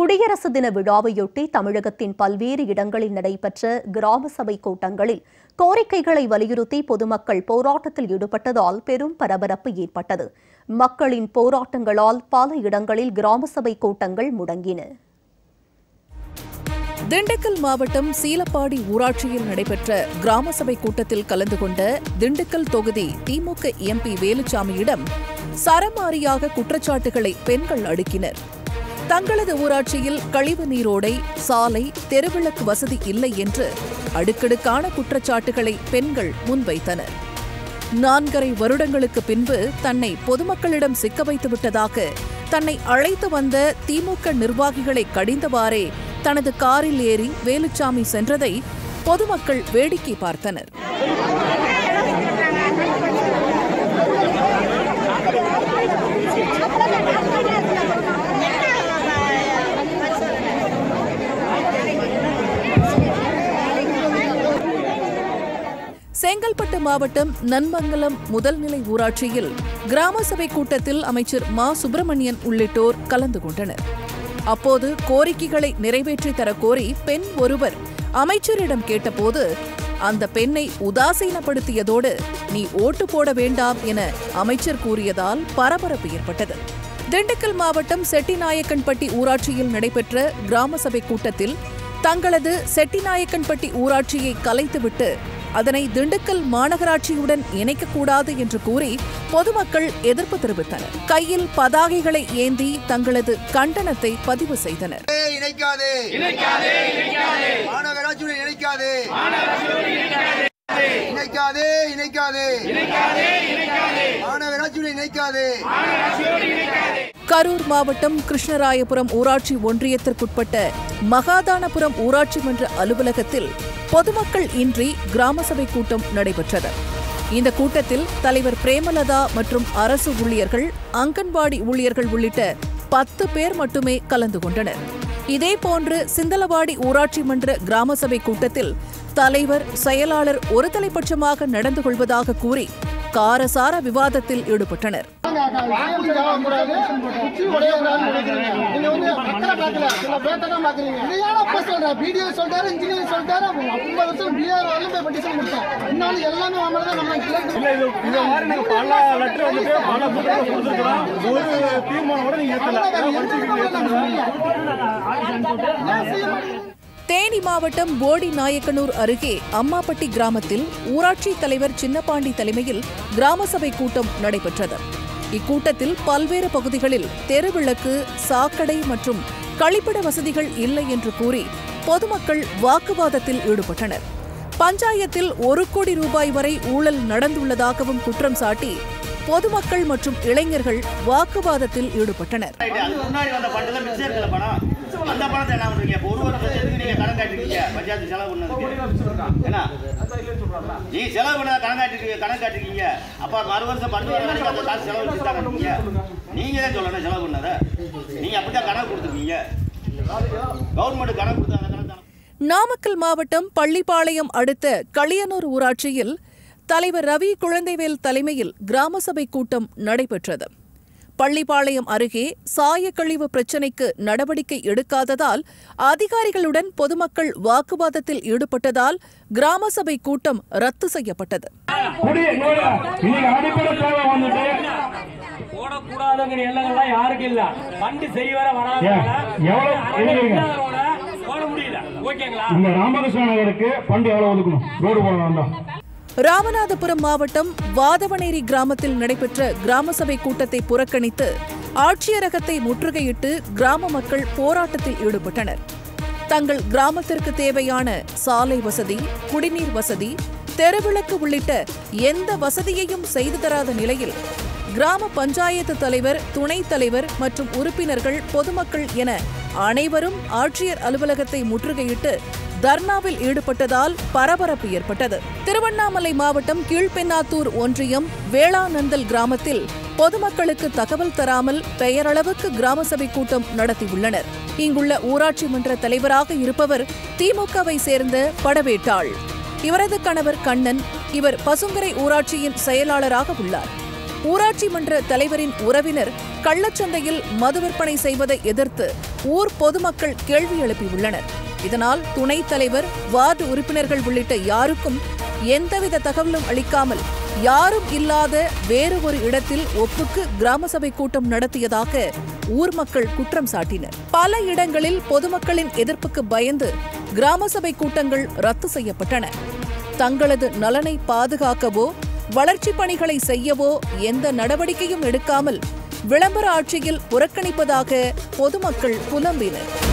குடியரசு தின விழாவையொட்டி தமிழகத்தின் பல்வேறு இடங்களில் நடைபெற்ற கிராம சபை கூட்டங்களில் கோரிக்கைகளை வலியுறுத்தி பொதுமக்கள் போராட்டத்தில் ஈடுபட்டதால் பெரும் பரபரப்பு ஏற்பட்டது மக்களின் போராட்டங்களால் பல இடங்களில் கிராம சபை கூட்டங்கள் முடங்கின திண்டுக்கல் மாவட்டம் சீலப்பாடி ஊராட்சியில் நடைபெற்ற கிராம சபை கூட்டத்தில் கலந்து கொண்ட திண்டுக்கல் தொகுதி திமுக எம்பி வேலுச்சாமியிடம் சரமாரியாக குற்றச்சாட்டுகளை பெண்கள் அடுக்கினர் தங்களது ஊராட்சியில் கழிவு நீரோடை சாலை தெருவிளக்கு வசதி இல்லை என்று அடுக்கடுக்கான குற்றச்சாட்டுகளை பெண்கள் முன்வைத்தனர் நான்கரை வருடங்களுக்கு பின்பு தன்னை பொதுமக்களிடம் சிக்க வைத்து விட்டதாக தன்னை அழைத்து வந்த திமுக நிர்வாகிகளை கடிந்தவாறே தனது காரில் ஏறி வேலுச்சாமி சென்றதை பொதுமக்கள் வேடிக்கை பார்த்தனர் செங்கல்பட்டு மாவட்டம் நன்மங்கலம் முதல்நிலை ஊராட்சியில் கிராம சபை கூட்டத்தில் அமைச்சர் மா சுப்பிரமணியன் உள்ளிட்டோர் கலந்து கொண்டனர் அப்போது கோரிக்கைகளை நிறைவேற்றித் தரக் கோரி பெண் ஒருவர் அமைச்சரிடம் கேட்டபோது அந்த பெண்ணை உதாசீனப்படுத்தியதோடு நீ ஓட்டு போட வேண்டாம் என அமைச்சர் கூறியதால் பரபரப்பு ஏற்பட்டது திண்டுக்கல் மாவட்டம் செட்டிநாயக்கன்பட்டி ஊராட்சியில் நடைபெற்ற கிராம சபை கூட்டத்தில் தங்களது செட்டிநாயக்கன்பட்டி ஊராட்சியை கலைத்துவிட்டு அதனை திண்டுக்கல் மாநகராட்சியுடன் இணைக்கக்கூடாது என்று கூறி பொதுமக்கள் எதிர்ப்பு தெரிவித்தனர் கையில் பதாகைகளை ஏந்தி தங்களது கண்டனத்தை பதிவு செய்தனர் ஏய், இணைக்காதே மாநகராட்சியுடன் இணைக்காதே இணைக்காதே இணைக்காதே மாநகராட்சியுடன் இணைக்காதே கரூர் மாவட்டம் கிருஷ்ணராயபுரம் ஊராட்சி ஒன்றியத்திற்குட்பட்ட மகாதானபுரம் ஊராட்சி மன்ற அலுவலகத்தில் பொதுமக்கள் இன்றி கிராம சபை கூட்டம் நடைபெற்றது இந்த கூட்டத்தில் தலைவர் பிரேமலதா மற்றும் அரசு ஊழியர்கள் அங்கன்வாடி ஊழியர்கள் உள்ளிட்ட பத்து பேர் மட்டுமே கலந்து கொண்டனர் இதேபோன்று சிந்தலவாடி ஊராட்சி மன்ற கிராம சபை கூட்டத்தில் தலைவர் செயலாளர் ஒருதலைபட்சமாக நடந்து கொள்வதாக கூறி காரசார விவாதத்தில் ஈடுபட்டனர் இல்ல இது இந்த மாதிரி நாங்க பல லெட்டர் வந்துட்டு பல புத்தகம் கொடுத்துருக்கோம் ஒரு தீர்மானம் கூட நீங்க ஏத்தல ஏன் படிச்சுக்கிட்டு ஏத்துங்க? தேனி மாவட்டம் போடி நாயக்கனூர் அருகே அம்மாப்பட்டி கிராமத்தில் ஊராட்சி தலைவர் சின்னப்பாண்டி தலைமையில் கிராம சபை கூட்டம் நடைபெற்றது இக்கூட்டத்தில் பல்வேறு பகுதிகளில் தெருவிளக்கு சாக்கடை மற்றும் கழிப்பிட வசதிகள் இல்லை என்று கூறி பொதுமக்கள் வாக்குவாதத்தில் ஈடுபட்டனர் பஞ்சாயத்தில் ஒரு கோடி ரூபாய் வரை ஊழல் நடந்துள்ளதாகவும் குற்றம் சாட்டி பொதுமக்கள் மற்றும் இளைஞர்கள் வாக்குவாதத்தில் ஈடுபட்டனர் அதுக்கு முன்னாடி வந்த ஃபண்டு தான் மிச்சம் இருக்கல பணம் அந்த பணத்தை என்ன பண்றீங்க இப்போ ஒரு வருஷம் எதுக்கு நீங்க கடன் காட்டிருக்கீங்க பஞ்சாயத்து செலவு பண்ணதுக்கு என்ன நீ செலவு பண்ண கடன் காட்டிருக்கீங்க கடன் காட்டிருக்கீங்க அப்ப மறு வருஷம் பண்டு வர வரைக்கும் அந்த காசு செலவு வச்சு காட்டுறீங்க நீங்க தான் சொல்லணும் செலவு பண்ணதை நீங்க அப்படிதான் கணக்கு கொடுத்துருக்கீங்க கவர்மெண்ட் கணக்கு கொடுத்து அந்த கணக்கு தானே நாமக்கல் மாவட்டம் பள்ளிப்பாளையம் அடுத்த களியனூர் ஊராட்சியில் தலைவர் ரவி குழந்தைவேல் தலைமையில் கிராம சபை கூட்டம் நடைபெற்றது பள்ளிப்பாளையம் அருகே சாயக்கழிவு பிரச்சினைக்கு நடவடிக்கை எடுக்காததால் அதிகாரிகளுடன் பொதுமக்கள் வாக்குவாதத்தில் ஈடுபட்டதால் கிராம சபை கூட்டம் ரத்து செய்யப்பட்டது குடி நோயா, இன்னைக்கு அடிப்படை தேவை வந்துட்டு போடக்கூடாதுங்கிற எண்ணங்கள்லாம் யாருக்கும் இல்ல வண்டி சரி வர வராதனால ஏன், எவ்வளவு எழுதுறீங்க? இல்லாதவங்கள போட முடியல ஓகேங்களா இந்த ராமகிருஷ்ண நகருக்கு ஃபண்ட் எவ்வளவு ஒதுக்கணும் ரோடு போடணும் தான் ராமநாதபுரம் மாவட்டம் வாதவனேரி கிராமத்தில் நடைபெற்ற கிராம சபை கூட்டத்தை புறக்கணித்து ஆட்சியரகத்தை முற்றுகையிட்டு கிராம மக்கள் போராட்டத்தில் ஈடுபட்டனர் தங்கள் கிராமத்திற்கு தேவையான சாலை வசதி குடிநீர் வசதி தெருவிளக்கு உள்ளிட்ட எந்த வசதியையும் செய்து தராத நிலையில் கிராம பஞ்சாயத்து தலைவர் துணைத் தலைவர் மற்றும் உறுப்பினர்கள் பொதுமக்கள் என அனைவரும் ஆட்சியர் அலுவலகத்தை முற்றுகையிட்டு தர்ணாவில் ஈடுபட்டதால் பரபரப்பு ஏற்பட்டது திருவண்ணாமலை மாவட்டம் கீழ்பெண்ணாத்தூர் ஒன்றியம் வேளாநந்தல் கிராமத்தில் பொதுமக்களுக்கு தகவல் தராமல் பெயரளவுக்கு கிராம சபை கூட்டம் நடத்தியுள்ளனர் இங்குள்ள ஊராட்சி மன்ற தலைவராக இருப்பவர் திமுகவை சேர்ந்த படவேட்டாள் இவரது கணவர் கண்ணன் இவர் பசுங்கரை ஊராட்சியின் செயலாளராக உள்ளார் ஊராட்சி மன்ற தலைவரின் உறவினர் கள்ளச்சந்தையில் மது விற்பனை செய்வதை எதிர்த்து ஊர் பொதுமக்கள் கேள்வி எழுப்பியுள்ளனர் இதனால் துணைத் தலைவர் வார்டு உறுப்பினர்கள் உள்ளிட்ட யாருக்கும் எந்தவித தகவலும் அளிக்காமல் யாரும் இல்லாத வேறு ஒரு இடத்தில் ஒப்புக்கு கிராம சபை கூட்டம் நடத்தியதாக ஊர் மக்கள் குற்றம் சாட்டினர் பல இடங்களில் பொதுமக்களின் எதிர்ப்புக்கு பயந்து கிராம சபை கூட்டங்கள் ரத்து செய்யப்பட்டன தங்களது நலனை பாதுகாக்கவோ வளர்ச்சிப் பணிகளை செய்யவோ எந்த நடவடிக்கையும் எடுக்காமல் விளம்பர ஆட்சியில் புறக்கணிப்பதாக பொதுமக்கள் புலம்பினர்